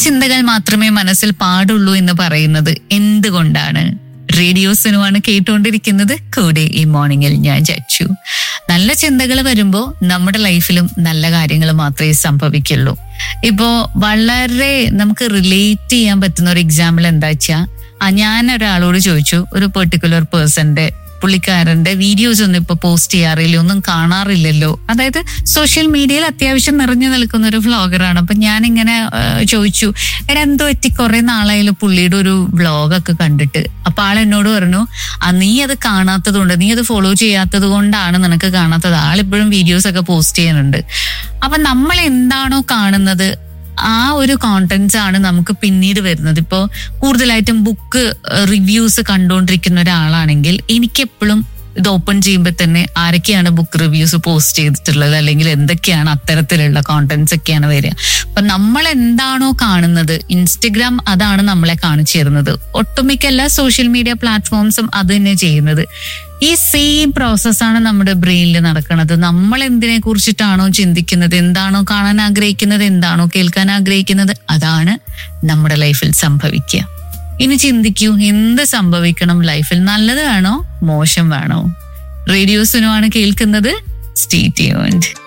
ചിന്തകൾ മാത്രമേ മനസ്സിൽ പാടുള്ളൂ എന്ന് പറയുന്നത് എന്തുകൊണ്ടാണ് റേഡിയോസിനുമാണ് കേട്ടുകൊണ്ടിരിക്കുന്നത് കൂടെ ഈ മോർണിംഗിൽ ഞാൻ ചച്ചു നല്ല ചിന്തകൾ വരുമ്പോൾ നമ്മുടെ ലൈഫിലും നല്ല കാര്യങ്ങൾ മാത്രമേ സംഭവിക്കുള്ളൂ ഇപ്പോ വളരെ നമുക്ക് റിലേറ്റ് ചെയ്യാൻ പറ്റുന്ന ഒരു എക്സാമ്പിൾ എന്താ വെച്ചാ ആ ഞാൻ ഒരാളോട് ചോദിച്ചു ഒരു പെർട്ടിക്കുലർ പേഴ്സന്റെ പുള്ളിക്കാരന്റെ വീഡിയോസ് ഒന്നും ഇപ്പൊ പോസ്റ്റ് ചെയ്യാറില്ല ഒന്നും കാണാറില്ലല്ലോ അതായത് സോഷ്യൽ മീഡിയയിൽ അത്യാവശ്യം നിറഞ്ഞു നിൽക്കുന്ന ഒരു വ്ളോഗറാണ് അപ്പൊ ഞാൻ ഇങ്ങനെ ചോദിച്ചു എടാ എന്തോ എത്തി കുറെ നാളായാലും പുള്ളിയുടെ ഒരു വ്ളോഗൊക്കെ കണ്ടിട്ട് അപ്പൊ ആൾ എന്നോട് പറഞ്ഞു ആ നീ അത് കാണാത്തത് കൊണ്ട് നീ അത് ഫോളോ ചെയ്യാത്തത് കൊണ്ടാണ് നിനക്ക് കാണാത്തത് ആളിപ്പോഴും വീഡിയോസ് ഒക്കെ പോസ്റ്റ് ചെയ്യുന്നുണ്ട് അപ്പൊ നമ്മൾ എന്താണോ കാണുന്നത് ആ ഒരു കോണ്ടന്റ്സ് ആണ് നമുക്ക് പിന്നീട് വരുന്നത് ഇപ്പോ കൂടുതലായിട്ടും ബുക്ക് റിവ്യൂസ് കണ്ടുകൊണ്ടിരിക്കുന്ന ഒരാളാണെങ്കിൽ എനിക്കെപ്പോഴും ഇത് ഓപ്പൺ ചെയ്യുമ്പോൾ തന്നെ ആരൊക്കെയാണ് ബുക്ക് റിവ്യൂസ് പോസ്റ്റ് ചെയ്തിട്ടുള്ളത് അല്ലെങ്കിൽ എന്തൊക്കെയാണ് അത്തരത്തിലുള്ള കോണ്ടന്റ്സ് ഒക്കെയാണ് വരിക അപ്പൊ നമ്മൾ എന്താണോ കാണുന്നത് ഇൻസ്റ്റഗ്രാം അതാണ് നമ്മളെ കാണിച്ചു തരുന്നത് ഒട്ടുമിക്ക എല്ലാ സോഷ്യൽ മീഡിയ പ്ലാറ്റ്ഫോംസും അത് തന്നെ ചെയ്യുന്നത് ഈ സെയിം പ്രോസസ്സാണ് നമ്മുടെ ബ്രെയിനിൽ നടക്കുന്നത് നമ്മൾ എന്തിനെ കുറിച്ചിട്ടാണോ ചിന്തിക്കുന്നത് എന്താണോ കാണാൻ ആഗ്രഹിക്കുന്നത് എന്താണോ കേൾക്കാൻ ആഗ്രഹിക്കുന്നത് അതാണ് നമ്മുടെ ലൈഫിൽ സംഭവിക്കുക ഇനി ചിന്തിക്കൂ എന്ത് സംഭവിക്കണം ലൈഫിൽ നല്ലത് വേണോ മോശം വേണോ റേഡിയോസിനുമാണ് കേൾക്കുന്നത് സ്റ്റേ ട്യൂൺഡ്